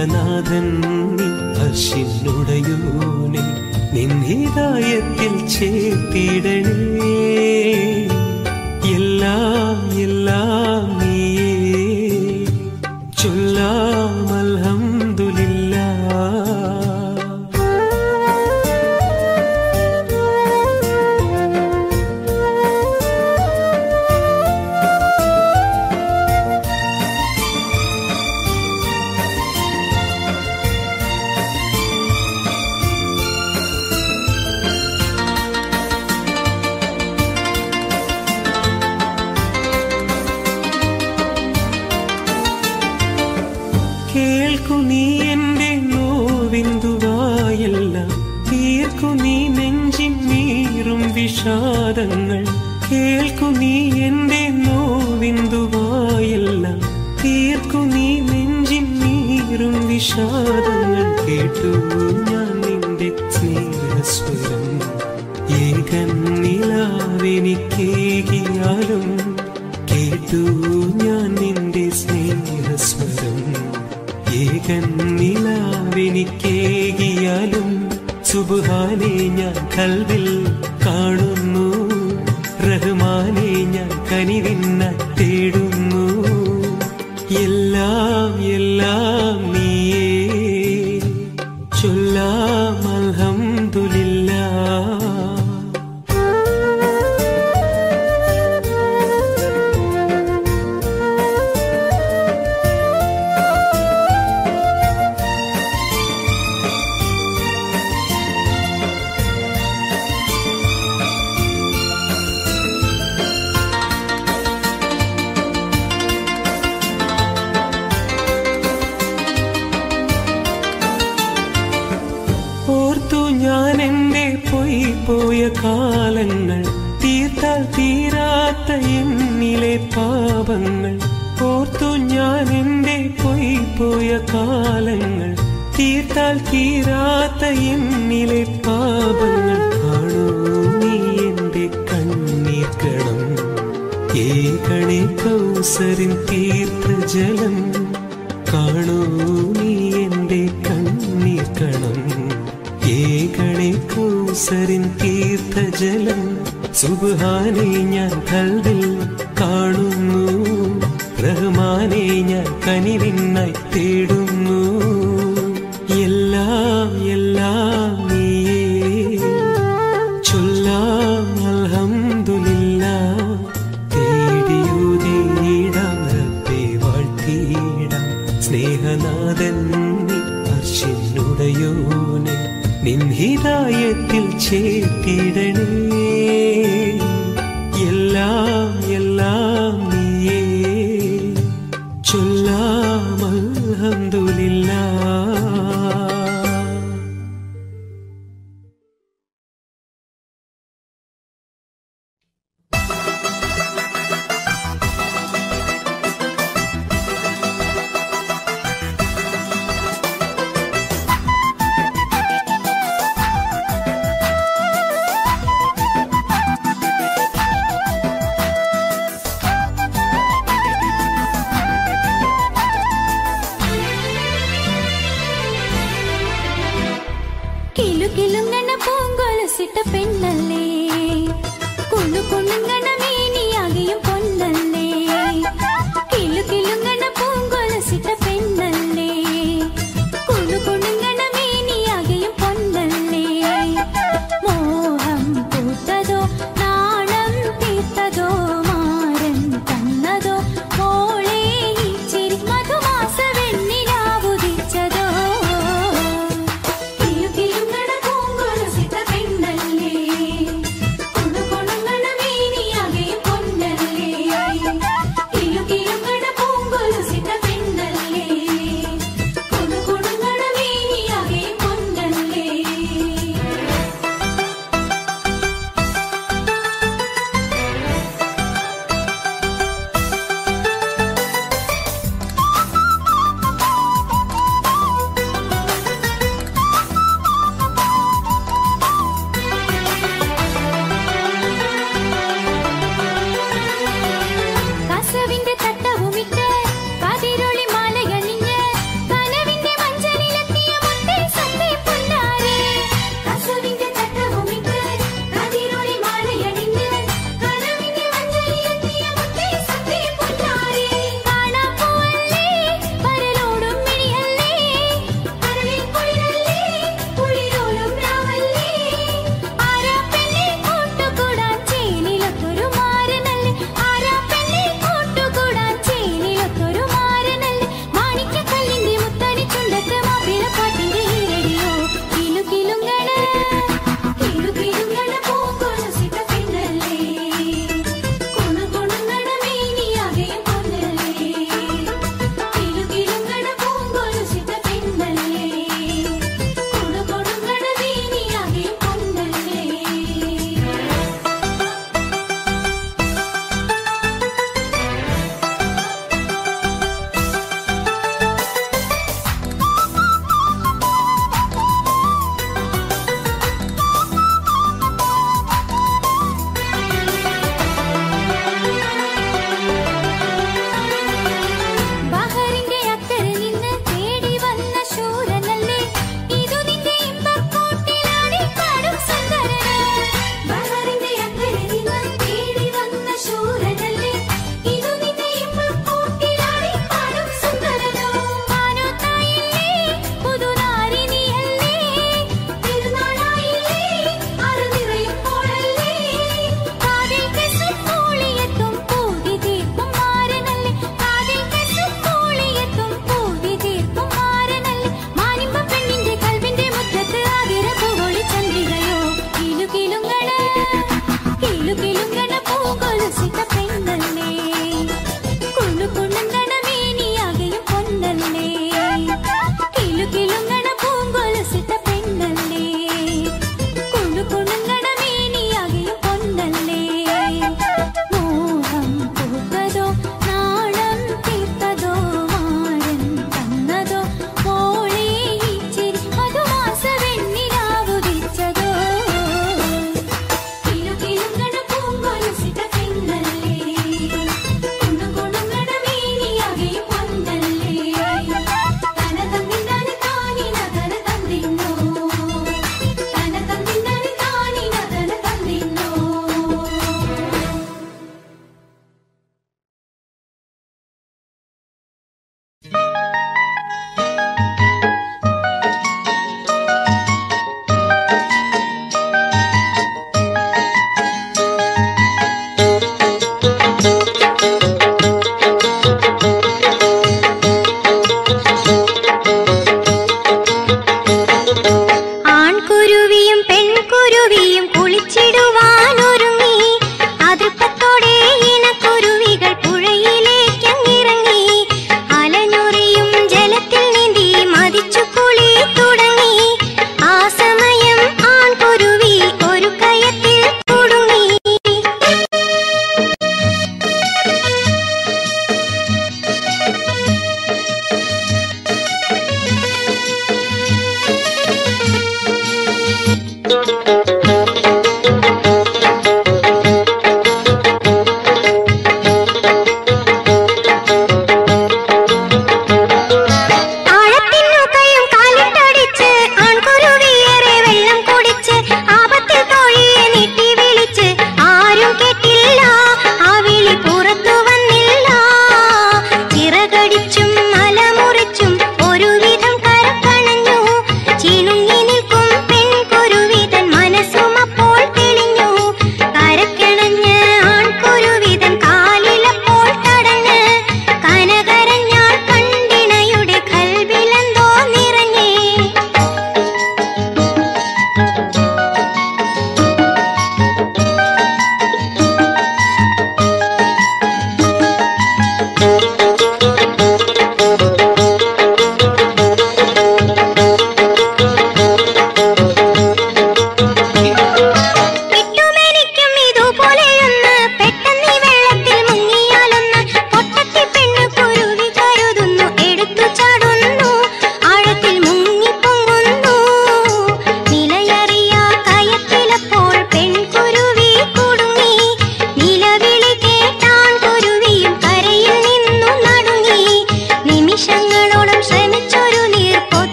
സ്നേഹനാഥൻ നീ അർഷിനുടയോനെ നിൻഹിതായത്തിൽ ചേർത്തിടണേ എല്ലാം എല്ലാം നീയേ ചൊല്ലാം അൽഹംദുലില്ലാ കേൾക്കു നീ എന്റെ നോവിന്തുവായെല്ലാം തീർക്കു നീ നെഞ്ചിൻ നീറും വിഷാദങ്ങൾ കേൾക്കു നീ എന്റെ നോവിന്തുവായെല്ലാം തീർക്കു നീ നെഞ്ചിൻ നീറും വിഷാദങ്ങൾ കേട്ടു ഞാൻ നിന്റെ സ്നേഹസ്വരം ഏകൻ നിലാവെനിക്കേകിയാലും കേട്ടു ഞാൻ നിന്റെ സ്നേഹസ്വരം ഏകൻ നിലാവെനിക്കേകിയാലും സുബുഹാനെ ഞാൻ കൽവിൽ കാണുന്നു റഹ്മാനെ ഞാൻ കനിവിന്ന തേടുന്നു എല്ലാം എല്ലാം നീയേ ചൊല്ലാം അൽഹംദുലില്ലാ ഓർത്തു ഞാൻ എന്റെ പോയി പോയ കാലങ്ങൾ തീർത്താൽ തീരാത്ത എന്നിലെ പാപങ്ങൾ ഓർത്തു ഞാൻ എന്റെ പോയി പോയ കാലങ്ങൾ തീർത്താൽ തീരാത്ത എന്നിലെ പാപങ്ങൾ കാണൂ നീ എന്റെ കണ്ണീർ കണം ഏകണേ കൗസരിൻ തീർത്ഥജലം കാണൂ നീ എന്റെ കണ്ണീർ കണം ഏകണേ കൗസരിൻ തീർത്ഥജലം സുബാനെ ഞാൻ കൽവിൽ കാണുന്നു റഹ്മാനെ ഞാൻ കനിവിനായി തേടുന്നു എല്ലാം എല്ലാം നീയേ ചൊല്ലാം അൽഹംദുലില്ലാ തേടിയോതേടാം റബ്ബേ വാഴ്ത്തിയിടാം സ്നേഹനാഥൻ നീ അർഷിനുടയോനെ നിൻ ഹിതായത്തിൽ ചേർത്തിടണേ എല്ലാം എല്ലാം നീയേ ചൊല്ലാം അൽഹംദുലില്ലാ കിലു കിലുങ്ങണ പൂങ്കൊലസിട്ട പെണ്ണല്ലേ കുണു കുണുങ്ങണ മേനിയാകെയും പൊന്നല്ലേ കിലു കിലുങ്ങണ പൂങ്കൊലസിട്ട പെണ്ണല്ലേ കുണു കുണുങ്ങണ മേനിയാകെയും പൊന്നല്ലേ മോഹം പൂത്തതോ നാണം തീർത്തതോ മാരൻ തന്നതോ മോളെ ഈ ചിരി മധുമാസ വെണ്ണിലാവുദിച്ചതോ കിലുകിലുങ്ങണ പൂങ്കൊലുസിട്ട പെണ്ണല്ലേ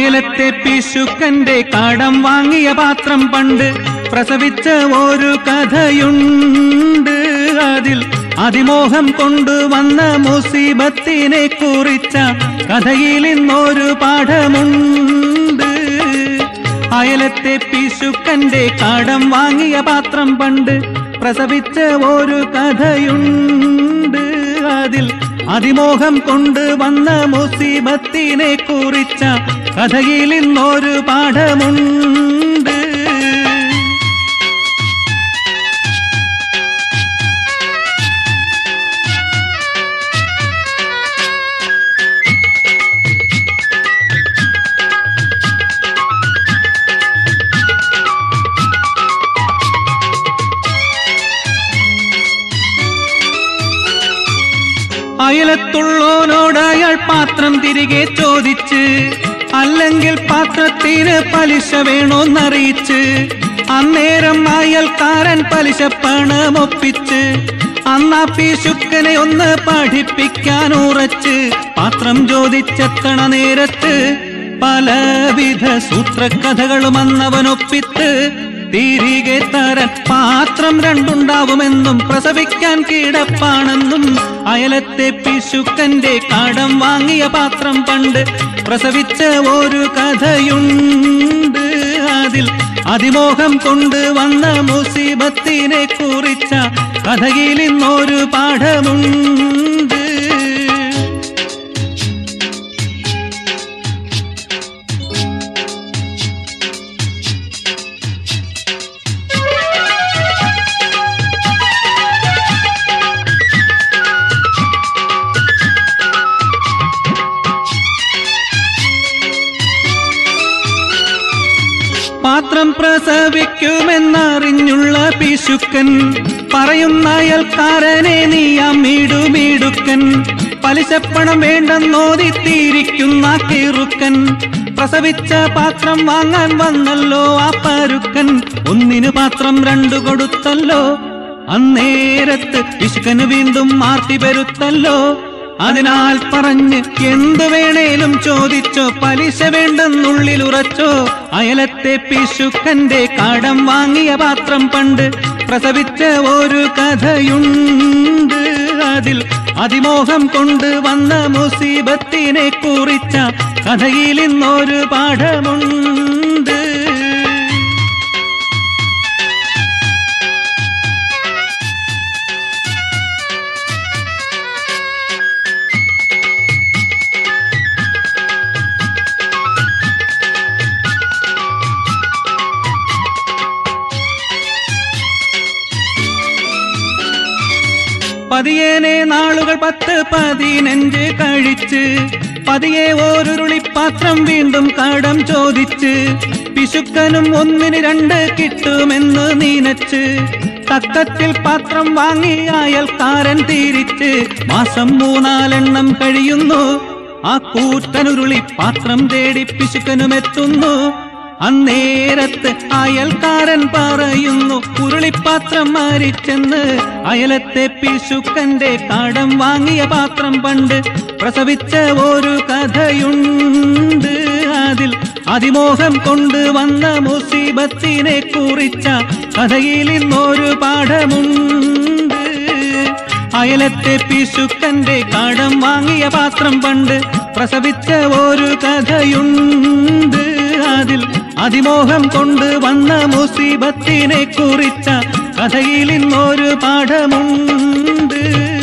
അയലത്തെ പിശുക്കന്റെ കടം വാങ്ങിയ പാത്രം പണ്ട് പ്രസവിച്ച ഒരു കഥയുണ്ട് അതിൽ അതിമോഹം കൊണ്ടുവന്ന മുസീബത്തിനെ കുറിച്ച കഥയിൽ ഇന്നൊരു പാഠമുണ്ട് അയലത്തെ പിശുക്കന്റെ കടം വാങ്ങിയ പാത്രം പണ്ട് പ്രസവിച്ച ഒരു കഥയുണ്ട് അതിൽ അതിമോഹം കൊണ്ട് വന്ന മുസീബത്തിനെ കുറിച്ച കഥയിൽ ഇന്നൊരു പാഠമുണ്ട് അയലത്തുള്ളോനോട് അയാൾ പാത്രം തിരികെ ചോദിച്ച് അല്ലെങ്കിൽ പാത്രത്തിന് പലിശ വേണോന്നറിയിച്ച് അന്നേരം അയൽക്കാരൻ പലിശ പണം ഒപ്പിച്ച് അന്നാ പീശുക്കനെ ഒന്ന് പഠിപ്പിക്കാൻ ഉറച്ച് പാത്രം ചോദിച്ചെത്തണ നേരത്ത് പലവിധ സൂത്രകഥകളും അന്നവനൊപ്പിത്ത് തിരികെ തരാൻ പാത്രം രണ്ടുണ്ടാവുമെന്നും പ്രസവിക്കാൻ കിടപ്പാണെന്നും അയലത്തെ പിശുക്കന്റെ കടം വാങ്ങിയ പാത്രം പണ്ട് പ്രസവിച്ച ഒരു കഥയുണ്ട് അതിൽ അതിമോഹം കൊണ്ട് വന്ന മുസീബത്തിനെ കുറിച്ച കഥയിൽ ഇന്നൊരു പാഠമുണ്ട് പാത്രം പ്രസവിക്കുമെന്നറിഞ്ഞുള്ള പിശുക്കൻ പറയുന്ന അയൽക്കാരനെ നീ അമ്മീടുമീടുക്കൻ പലിശപ്പണം വേണ്ടെന്നോദിത്തിരിക്കുന്ന കിറുക്കൻ പ്രസവിച്ച പാത്രം വാങ്ങാൻ വന്നല്ലോ ആ പരുക്കൻ ഒന്നിന് പാത്രം രണ്ടു കൊടുത്തല്ലോ അന്നേരത്ത് പിശുക്കന് വീണ്ടും മാർത്തി പെരുത്തല്ലോ അതിനാൽ പറഞ്ഞ് എന്തു വേണേലും ചോദിച്ചോ പലിശ വേണ്ടെന്നുള്ളിൽ ഉറച്ചോ അയലത്തെ പിശുക്കന്റെ കടം വാങ്ങിയ പാത്രം പണ്ട് പ്രസവിച്ച ഒരു കഥയുണ്ട് അതിൽ അതിമോഹം കൊണ്ട് വന്ന മുസീബത്തിനെ കുറിച്ച കഥയിൽ ഇന്നൊരു പാഠമുണ്ട് പതിയേനെ നാളുകൾ പത്ത് പതിനഞ്ച് കഴിച്ച് പതിയെ ഓരുരുളിപ്പാത്രം വീണ്ടും കടം ചോദിച്ച് പിശുക്കനും ഒന്നിന് രണ്ട് കിട്ടുമെന്ന് നീനച്ച് തക്കത്തിൽ പാത്രം വാങ്ങി അയൽക്കാരൻ തിരിച്ച് മാസം മൂന്നാലെണ്ണം കഴിയുന്നു ആ കൂറ്റനുരുളി പാത്രം തേടി പിശുക്കനും എത്തുന്നു അന്നേരത്ത് അയൽക്കാരൻ പറയുന്നു ഉരുളിപ്പാത്രം മാറിച്ചെന്ന് അയലത്തെ പിശുക്കന്റെ കടം വാങ്ങിയ പാത്രം പണ്ട് പ്രസവിച്ച ഒരു കഥയുണ്ട് അതിൽ അതിമോഹം കൊണ്ട് വന്ന മുസീബത്തിനെ കുറിച്ച കഥയിൽ ഇന്നൊരു പാഠമുണ്ട് അയലത്തെ പിശുക്കന്റെ കടം വാങ്ങിയ പാത്രം പണ്ട് പ്രസവിച്ച ഒരു കഥയുണ്ട് അതിൽ അതിമോഹം കൊണ്ട് വന്ന മുസീബത്തിനെ കുറിച്ച കഥയിൽ ഇന്നൊരു പാഠമുണ്ട്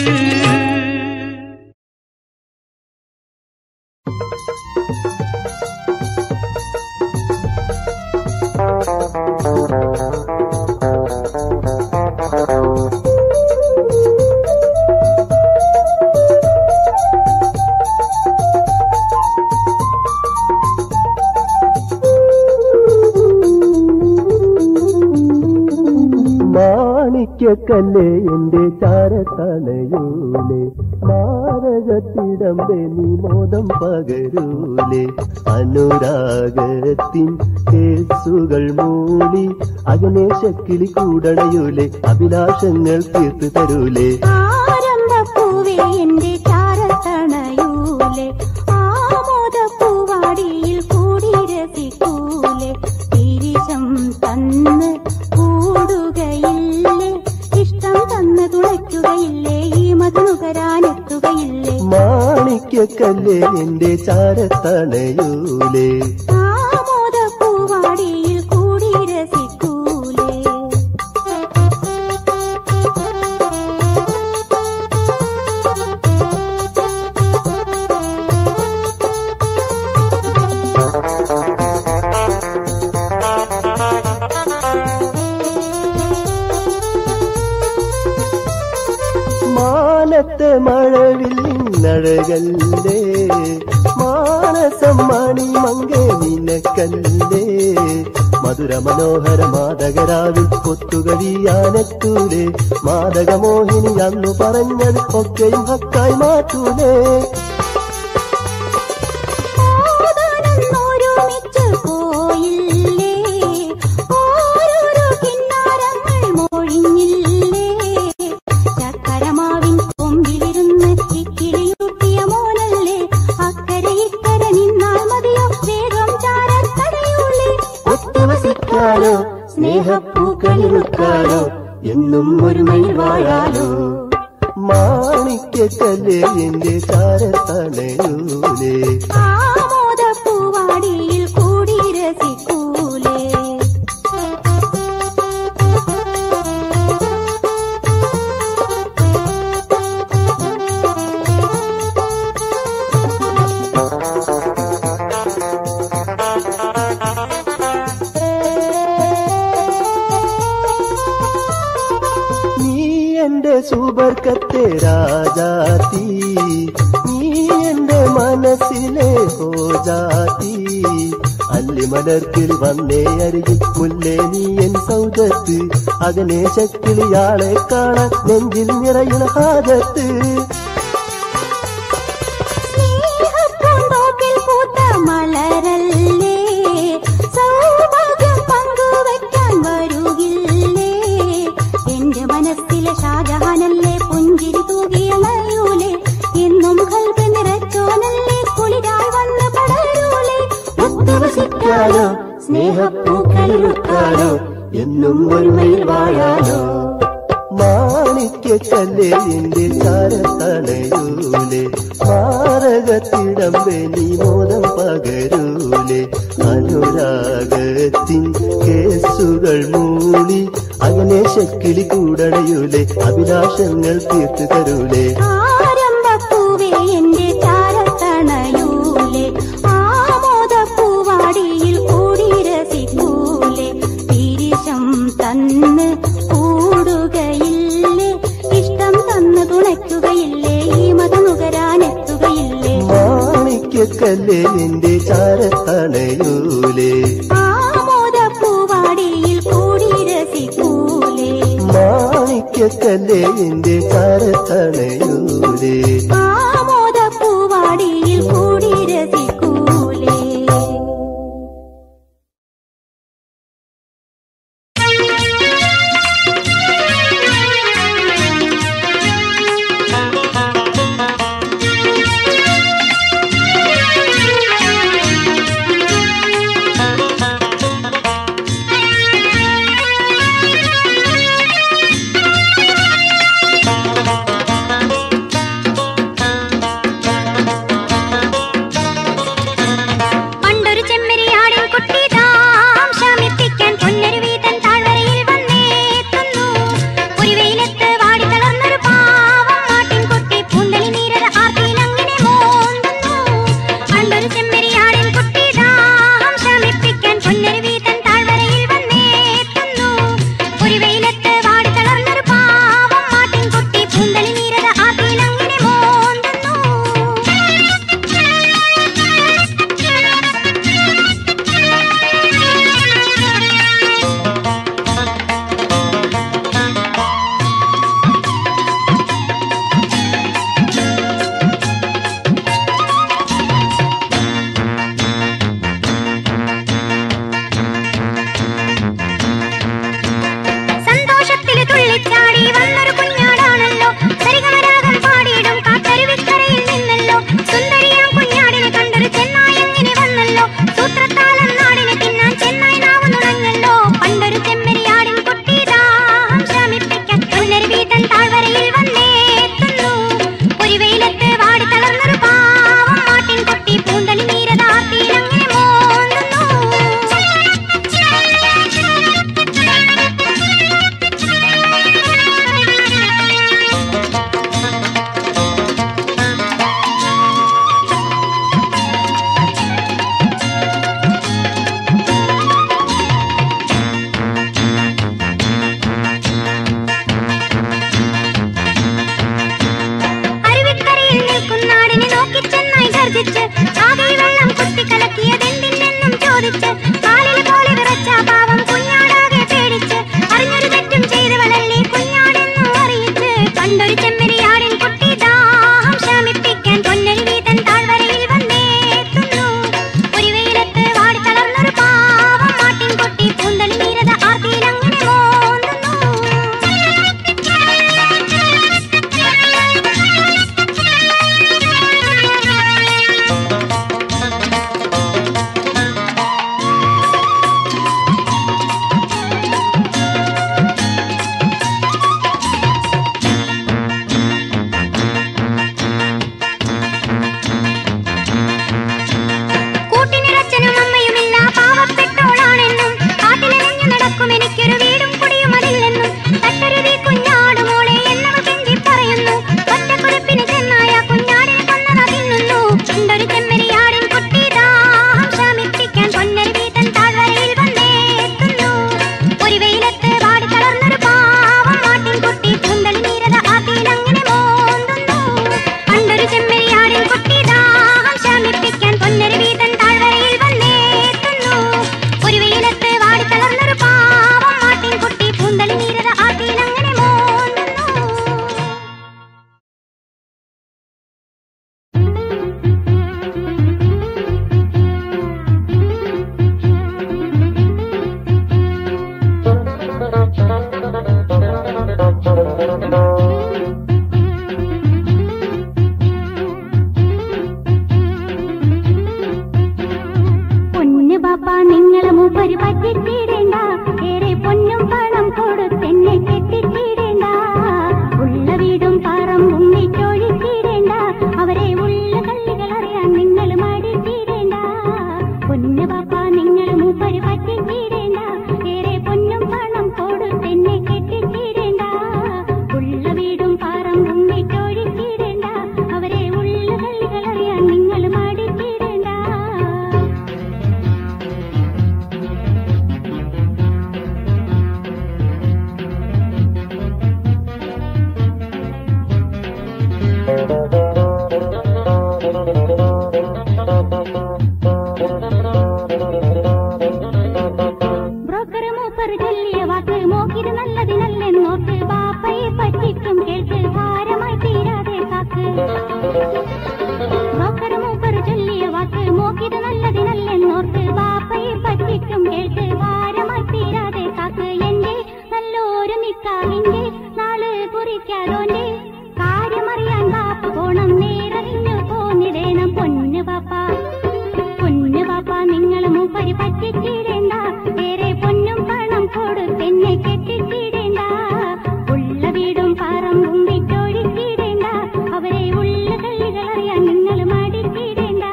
മാണിക്യക്കല്ലേ എന്റെ ചാരത്തണയൂലേ മാരകത്തിടമ്പെ നീ മോദം പകരൂലേ അനുരാഗത്തിൻ കേസുകൾ മൂളി അഗ്നേശക്കിളി കൂടണയൂലേ അഭിലാഷങ്ങൾ തീർത്തു തരൂലേ ആരംഭപ്പൂവേ എന്റെ ചാരത്തണയൂലേ ആമോദപ്പൂവാടിയിൽ കൂടി മാണിക്കക്കല്ലേ എന്റെ ചാരത്തണയൂലേ ആമോദപ്പൂവാടിയിൽ കൂടി രസിക്കൂലേ മാനത്തെ മഴവിൽ നിന്നഴകല്ലേ മാനസം മണി മങ്കേ നിനക്കല്ലേ മധുര മനോഹര മാതകരാവിൽ കൊത്തുകഴിയാനെത്തൂലേ മാതകമോഹിനി അന്നു പറഞ്ഞത് ഒക്കെയും ഹക്കായി മാറ്റൂലേ ഓതാനൊന്നൊരുമിച്ച് പോയില്ലേ ഓരോരോ കിന്നാരങ്ങൾ മൊഴിഞ്ഞില്ലേ ചക്കരമാവിൻ കൊമ്പിലിരുന്ന് ഇക്കിളിയൂട്ടിയ മോനല്ലേ അക്കരെ ഇക്കരെ നിന്നാൽ മതിയോ വേഗം ചാരത്തടയൂലേ ഒത്തുവസിക്കാനോ സ്നേഹപ്പൂക്കളിറുക്കാനോ എന്നും ഒരുമയിൽ വാഴാലോ മാണിക്കല്ലേ എന്റെ ചാരത്തണയൂലേ ആമോദപ്പൂവാടിയിൽ കൂടി രസിക്കൂലേ നീ എന്റെ സുബർക്കത്തെ രാജാത്തി നീ എന്റെ മനസ്സിലെ ഹോജാത്തി അല്ലിമലർക്കിൽ വന്നേ അരികിൽ മുല്ലേ നീ എൻ സൗജത്ത് അകനെ ശക്കിളിയാളെ കാണാൻ നെഞ്ചിൽ നിറയുന്ന ഹാജത്ത് സ്നേഹപ്പൂന്തോപ്പിൽ പൂത്ത മലരല്ലേ സൗഭാഗ്യം പങ്കുവയ്ക്കാൻ വരുകില്ലേ എന്റെ മനസ്സിലെ ഷാജഹാനല്ലേ പുഞ്ചിരി തൂകിയണയൂലേ എന്നും കൽവ് നിറച്ചോനല്ലേ കുളിരായി വന്ന് പടരൂലേ ഒത്തുവസിക്കാനോ സ്നേഹപ്പൂക്കളിറുക്കാനോ എന്നും ഒരുമയിൽ വാഴാനോ മാണിക്കല്ലേ എന്റെ ചാരത്തണയൂലേ മാരകത്തിടം നീ മോദം പകരൂലേ അനുരാഗത്തിൻ കേസുകൾ മൂളി അകനെ ശക്കിളി കൂടണയൂലേ അഭിലാഷങ്ങൾ തീർത്തു തരൂലേ ആരംഭപ്പൂവേ എന്റെ ചാരത്തണയൂലേ ആമോദപ്പൂവാടിയിൽ കൂടി രസിക്കൂലേ തിരിശം തന്ന് കൂടുകയില്ലേ ഇഷ്ടം തന്ന് തുണയ്ക്കുകയില്ലേ ഈ മതനുകരാനെത്തുകയില്ലേ മാണിക്കല്ലേ എന്റെ ചാരത്തണയൂലേ ആമോദപ്പൂവാടിയിൽ കൂടി രസിക്കൂലേ മാണിക്കല്ലേ എന്റെ ചാരത്തണയൂലേ ആമോദപ്പൂവാടിയിൽ കൂടി രസിക്കൂലേ ും മൂപ്പര് പറ്റിച്ചിടേണ്ട ഏറെ പൊന്നും പണം കൊടുത്തെന്നെ കെട്ടിച്ചിടേണ്ട ഉള്ള വീടും പറമ്പും വിറ്റൊഴിച്ചിടേണ്ട അവരെ ഉള്ള കള്ളികൾ അറിയാൻ നിങ്ങൾ മടിച്ചിടേണ്ട പൊന്നു പാപ്പ നിങ്ങൾ മൂപ്പര് പറ്റിച്ചിടേണ്ട ഏറെ പൊന്നും പണം കൊടുത്തെന്നെ കെട്ടിച്ചിടേണ്ട ഉള്ള വീടും പറമ്പും വിറ്റൊഴിച്ചിടേണ്ട അവരെ ഉള്ള കള്ളികൾ അറിയാൻ നിങ്ങൾ മടിച്ചിടേണ്ട ബ്രോക്കർ മൂപ്പർ ചൊല്ലിയ വാക്ക് മോക്കിത് നല്ലതിനല്ലെന്നോർത്ത് ബാപ്പയെ പറ്റിക്കും കേൾക്ക് ഭാരമായി തീരാതെ കാക്ക് ബ്രോക്കർ മൂപ്പർ ചൊല്ലിയ വാക്ക് മോക്കിത് നല്ലതിനല്ലെന്നോർത്ത് ബാപ്പയെ പറ്റിക്കും കേൾക്ക് ഭാരമായി തീരാതെ കാക്ക് എന്റെ നല്ലൊരു നിക്കാഹിന്റെ നാള് കുറിക്കാതോന്റെ കാര്യമറിയാൻ ബാപ്പ പോണം നേരറിഞ്ഞു പോന്നിടേണം പൊന്നു പാപ്പ പൊന്നു പാപ്പ നിങ്ങൾ മൂപ്പരി പറ്റിച്ചിടേണ്ട വേറെ പൊന്നും പണം കൊടുത്തെന്നെ കെട്ടിച്ചിടേണ്ട ഉള്ള വീടും പറമ്പും വിറ്റൊഴിച്ചിടേണ്ട അവരെ ഉള്ള കള്ളികൾ അറിയാൻ നിങ്ങൾ മടിച്ചിടേണ്ട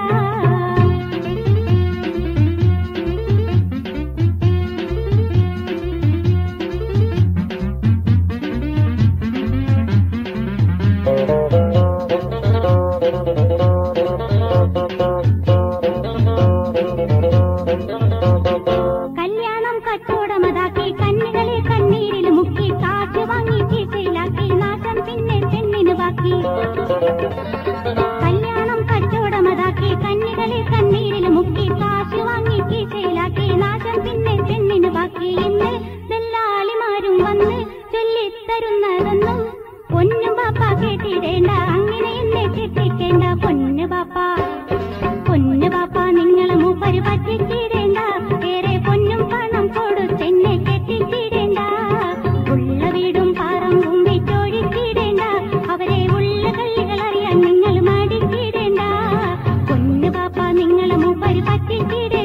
കല്യാണം കച്ചവടമതാക്കി കണ്ണികളെ കണ്ണീരിൽ മുക്കി കാറ്റ് വാങ്ങി ചീസയിലാക്കി നാശം പിന്നെ പെണ്ണിന് ബാക്കി കല്യാണം കച്ചവടമതാക്കി കണ്ണികളെ കണ്ണീരിൽ മുക്കി കാറ്റ് വാങ്ങി ചീസയിലാക്കി നാശം പിന്നെ പെണ്ണിന് ബാക്കി ഇന്ന് ദല്ലാളിമാരും വന്ന് ചൊല്ലിത്തരുന്നതെന്നും പൊന്നു പാപ്പ കേട്ടിടേണ്ട അങ്ങനെ എന്നെ കെട്ടിക്കേണ്ട പൊന്നു പാപ്പ പൊന്നു പാപ്പ നിങ്ങൾ മൂപ്പര് പറ്റിച്ചിടേണ്ട ഏറെ പൊന്നും പണം കൊടുത്തെന്നെ കെട്ടിച്ചിടേണ്ട ഉള്ള വീടും പറമ്പും വിറ്റൊഴിച്ചിടേണ്ട അവരെ ഉള്ള കള്ളികൾ അറിയാൻ നിങ്ങൾ മടിച്ചിടേണ്ട പൊന്നു പാപ്പ നിങ്ങൾ മൂപ്പര് പറ്റിച്ചിടേണ്ട